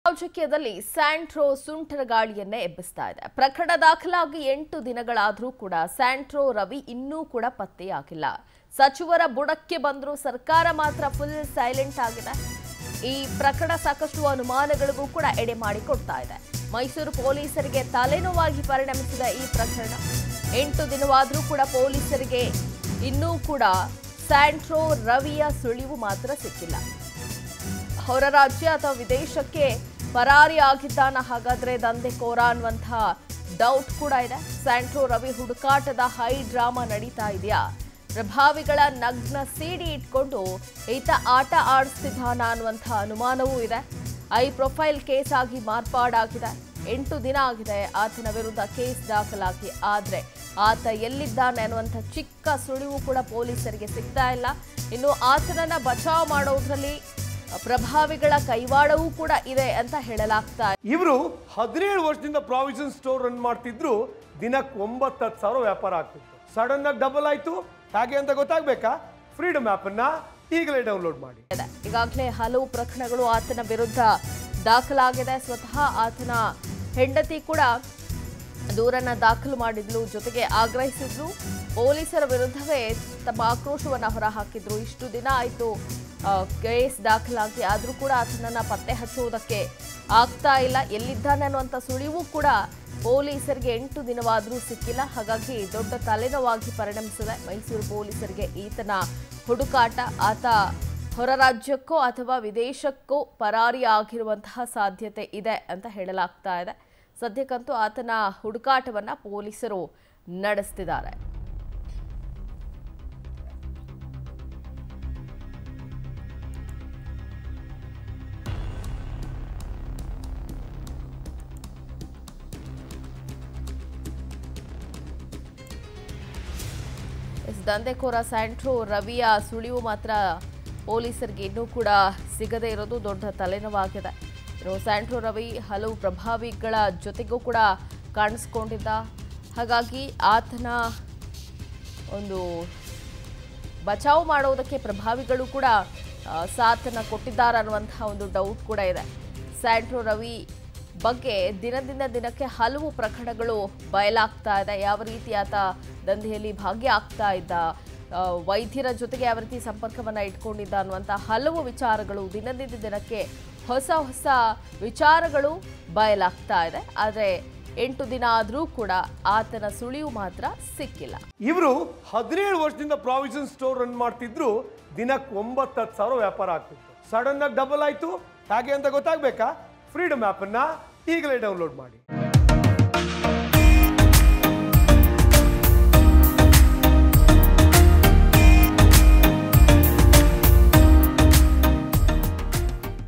ರಾಜಕೀಯದಲ್ಲಿ ಸ್ಯಾಂಟ್ರೋ ಸುಂಟರ ಗಾಳಿಯನ್ನೇ ಎಬ್ಬಿಸ್ತಾ ಇದೆ ಪ್ರಕರಣ ದಾಖಲಾಗಿ ಎಂಟು ದಿನಗಳಾದರೂ ಕೂಡ ಸ್ಯಾಂಟ್ರೋ ರವಿ ಇನ್ನೂ ಕೂಡ ಪತ್ತೆಯಾಗಿಲ್ಲ ಸಚಿವರ ಬುಡಕ್ಕೆ ಬಂದರೂ ಸರ್ಕಾರ ಮಾತ್ರ ಫುಲ್ ಸೈಲೆಂಟ್ ಆಗಿದೆ ಈ ಪ್ರಕರಣ ಸಾಕಷ್ಟು ಅನುಮಾನಗಳಿಗೂ ಕೂಡ ಎಡೆ ಮಾಡಿಕೊಡ್ತಾ ಇದೆ ಮೈಸೂರು ಪೊಲೀಸರಿಗೆ ತಲೆನೋವಾಗಿ ಪರಿಣಮಿಸಿದ ಈ ಪ್ರಕರಣ ಎಂಟು ದಿನವಾದರೂ ಕೂಡ ಪೊಲೀಸರಿಗೆ ಇನ್ನೂ ಕೂಡ ಸ್ಯಾಂಟ್ರೋ ರವಿಯ ಸುಳಿವು ಮಾತ್ರ ಸಿಕ್ಕಿಲ್ಲ ಹೊರ ರಾಜ್ಯ ಅಥವಾ ವಿದೇಶಕ್ಕೆ ಪರಾರಿ ಆಗಿದ್ದಾನ ಹಾಗಾದ್ರೆ ದಂಧೆಕೋರ ಅನ್ನುವಂತಹ ಡೌಟ್ ಕೂಡ ಇದೆ ಸ್ಯಾಂಟ್ರೋ ರವಿ ಹುಡುಕಾಟದ ಹೈ ಡ್ರಾಮಾ ನಡೀತಾ ಇದೆಯಾ ಪ್ರಭಾವಿಗಳ ನಗ್ನ ಸಿಡಿ ಇಟ್ಕೊಂಡು ಈತ ಆಟ ಆಡಿಸ್ತಿದ್ದಾನ ಅನ್ನುವಂತಹ ಅನುಮಾನವೂ ಇದೆ ಐ ಪ್ರೊಫೈಲ್ ಕೇಸ್ ಆಗಿ ಮಾರ್ಪಾಡಾಗಿದೆ ಎಂಟು ದಿನ ಆಗಿದೆ ಆತನ ವಿರುದ್ಧ ಕೇಸ್ ದಾಖಲಾಗಿ ಆದ್ರೆ ಆತ ಎಲ್ಲಿದ್ದಾನೆ ಅನ್ನುವಂಥ ಚಿಕ್ಕ ಸುಳಿವು ಕೂಡ ಪೊಲೀಸರಿಗೆ ಸಿಗ್ತಾ ಇಲ್ಲ ಇನ್ನು ಆತನನ್ನ ಬಚಾವ್ ಮಾಡೋದ್ರಲ್ಲಿ ಪ್ರಭಾವಿಗಳ ಕೈವಾಡವೂ ಕೂಡ ಇದೆ ಅಂತ ಹೇಳಲಾಗ್ತಾ ಇದೆ ಇವರು ಹದಿನೇಳು ವರ್ಷದಿಂದ ಪ್ರಾವಿಷನ್ ಸ್ಟೋರ್ ರನ್ ಮಾಡ್ತಿದ್ರು ದಿನಕ್ಕೆ ಒಂಬತ್ತು ಹತ್ತು ಸಾವಿರ ವ್ಯಾಪಾರ ಆಗ್ತಿತ್ತು ಸಡನ್ ಆಗಿ ಡಬಲ್ ಆಯ್ತು ಹಾಗೆ ಅಂತ ಗೊತ್ತಾಗ್ಬೇಕಾ ಫ್ರೀಡಮ್ ಆಪ್ ಅನ್ನ ಈಗಲೇ ಡೌನ್ಲೋಡ್ ಮಾಡಿ ಇದೆ ಈಗಾಗಲೇ ಹಲವು ಪ್ರಕರಣಗಳು ಆತನ ವಿರುದ್ಧ ದಾಖಲಾಗಿದೆ ಸ್ವತಃ ಆತನ ಹೆಂಡತಿ ಕೂಡ ದೂರನ್ನ ದಾಖಲು ಮಾಡಿದ್ಲು ಜೊತೆಗೆ ಆಗ್ರಹಿಸಿದ್ರು ಪೊಲೀಸರ ವಿರುದ್ಧವೇ ತಮ್ಮ ಆಕ್ರೋಶವನ್ನ ಹೊರಹಾಕಿದ್ರು ಇಷ್ಟು ದಿನ ಆಯಿತು ಕೇಸ್ ದಾಖಲಾಗಿ ಆದರೂ ಕೂಡ ಆತನನ್ನ ಪತ್ತೆ ಹಚ್ಚುವುದಕ್ಕೆ ಆಗ್ತಾ ಇಲ್ಲ ಎಲ್ಲಿದ್ದಾನೆ ಅನ್ನುವಂಥ ಸುಳಿವು ಕೂಡ ಪೊಲೀಸರಿಗೆ ಎಂಟು ದಿನವಾದರೂ ಸಿಕ್ಕಿಲ್ಲ ಹಾಗಾಗಿ ದೊಡ್ಡ ತಲೆನೋವಾಗಿ ಪರಿಣಮಿಸಿದೆ ಮೈಸೂರು ಪೊಲೀಸರಿಗೆ ಈತನ ಹುಡುಕಾಟ ಆತ ಹೊರ ರಾಜ್ಯಕ್ಕೋ ಅಥವಾ ವಿದೇಶಕ್ಕೋ ಪರಾರಿ ಆಗಿರುವಂತಹ ಸಾಧ್ಯತೆ ಇದೆ ಅಂತ ಹೇಳಲಾಗ್ತಾ ಇದೆ ಸದ್ಯಕ್ಕಂತೂ ಆತನ ಹುಡುಕಾಟವನ್ನ ಪೊಲೀಸರು ನಡೆಸ್ತಿದ್ದಾರೆ ಎಸ್ ದಂಧೆಕೋರ ಸ್ಯಾಂಟ್ರೋ ರವಿಯ ಸುಳಿವು ಮಾತ್ರ ಪೊಲೀಸರಿಗೆ ಇನ್ನೂ ಕೂಡ ಸಿಗದೇ ಇರೋದು ದೊಡ್ಡ ತಲೆನೋವಾಗಿದೆ ಇನ್ನು ಸ್ಯಾಂಟ್ರೋ ರವಿ ಹಲವು ಪ್ರಭಾವಿಗಳ ಜೊತೆಗೂ ಕೂಡ ಕಾಣಿಸ್ಕೊಂಡಿದ್ದ ಹಾಗಾಗಿ ಆತನ ಒಂದು ಬಚಾವ್ ಮಾಡೋದಕ್ಕೆ ಪ್ರಭಾವಿಗಳು ಕೂಡ ಆ, ಸಾಥನ್ನ ಕೊಟ್ಟಿದ್ದಾರೆ ಅನ್ನುವಂತಹ ಒಂದು ಡೌಟ್ ಕೂಡ ಇದೆ ಸ್ಯಾಂಟ್ರೋ ರವಿ ಬಗ್ಗೆ ದಿನದಿಂದ ದಿನಕ್ಕೆ ಹಲವು ಪ್ರಕರಣಗಳು ಬಯಲಾಗ್ತಾ ಇದೆ ಯಾವ ರೀತಿ ಆತ ದಂಧೆಯಲ್ಲಿ ಭಾಗಿಯಾಗ್ತಾ ಇದ್ದ ಆ, ವೈದ್ಯರ ಜೊತೆಗೆ ಯಾವ ರೀತಿ ಸಂಪರ್ಕವನ್ನ ಇಟ್ಕೊಂಡಿದ್ದ ಅನ್ನುವಂಥ ಹಲವು ವಿಚಾರಗಳು ದಿನದಿಂದ ದಿನಕ್ಕೆ ಹೊಸ ಹೊಸ ವಿಚಾರಗಳು ಬಯಲಾಗ್ತಾ ಇದೆ ಆದರೆ ಎಂಟು ದಿನ ಆದರೂ ಕೂಡ ಆತನ ಸುಳಿವು ಮಾತ್ರ ಸಿಕ್ಕಿಲ್ಲ ಇವರು ಹದಿನೇಳು ವರ್ಷದಿಂದ ಪ್ರಾವಿಷನ್ ಸ್ಟೋರ್ ರನ್ ಮಾಡ್ತಿದ್ರು ದಿನಕ್ಕೆ ಒಂಬತ್ತು ಹತ್ತು ಸಾವಿರ ವ್ಯಾಪಾರ ಆಗ್ತಿತ್ತು ಸಡನ್ ಆಗಿ ಡಬಲ್ ಆಯ್ತು ಹಾಗೆ ಅಂತ ಗೊತ್ತಾಗ್ಬೇಕಾ ಫ್ರೀಡಮ್ ಆಪ್ ಅನ್ನ ಈಗಲೇ ಡೌನ್ಲೋಡ್ ಮಾಡಿ